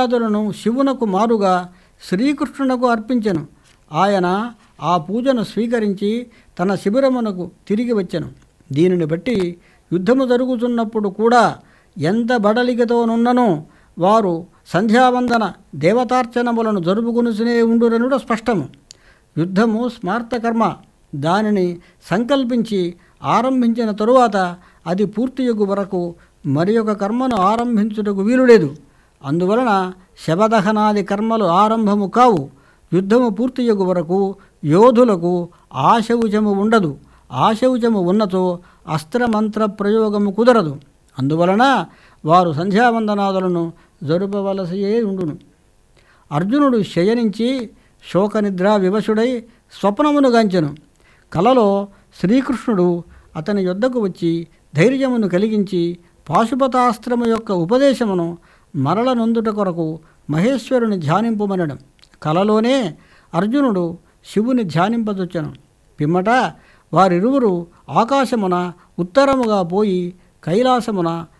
నైవేద్యాదులను శివునకు మారుగా శ్రీకృష్ణునకు అర్పించెను ఆయన ఆ పూజను స్వీకరించి తన శిబిరమునకు తిరిగి వచ్చెను దీనిని బట్టి యుద్ధము జరుగుతున్నప్పుడు కూడా ఎంత బడలికతోనున్ననో వారు సంధ్యావందన దేవతార్చనములను జరుపుకునిసినే ఉండురనుడు స్పష్టము యుద్ధము స్మార్తకర్మ దానిని సంకల్పించి ఆరంభించిన తరువాత అది పూర్తియగు వరకు మరి ఒక కర్మను ఆరంభించుటకు వీలులేదు అందువలన శవదహనాది కర్మలు ఆరంభము కావు యుద్ధము పూర్తియగు వరకు యోధులకు ఆశౌచము ఉండదు ఆశౌచము ఉన్నచో అస్త్రమంత్ర ప్రయోగము కుదరదు అందువలన వారు సంధ్యావందనాదులను జరుపవలసియే ఉండును అర్జునుడు శయనించి శోకనిద్రా వివశుడై స్వప్నమును గాంచెను కలలో శ్రీకృష్ణుడు అతని యొద్దకు వచ్చి ధైర్యమును కలిగించి పాశుపతాస్త్రము యొక్క ఉపదేశమును మరల నొందుట కొరకు మహేశ్వరుని ధ్యానింపమనడం కలలోనే అర్జునుడు శివుని ధ్యానింపదొచ్చను పిమ్మట వారిరువురు ఆకాశమున ఉత్తరముగా పోయి కైలాసమున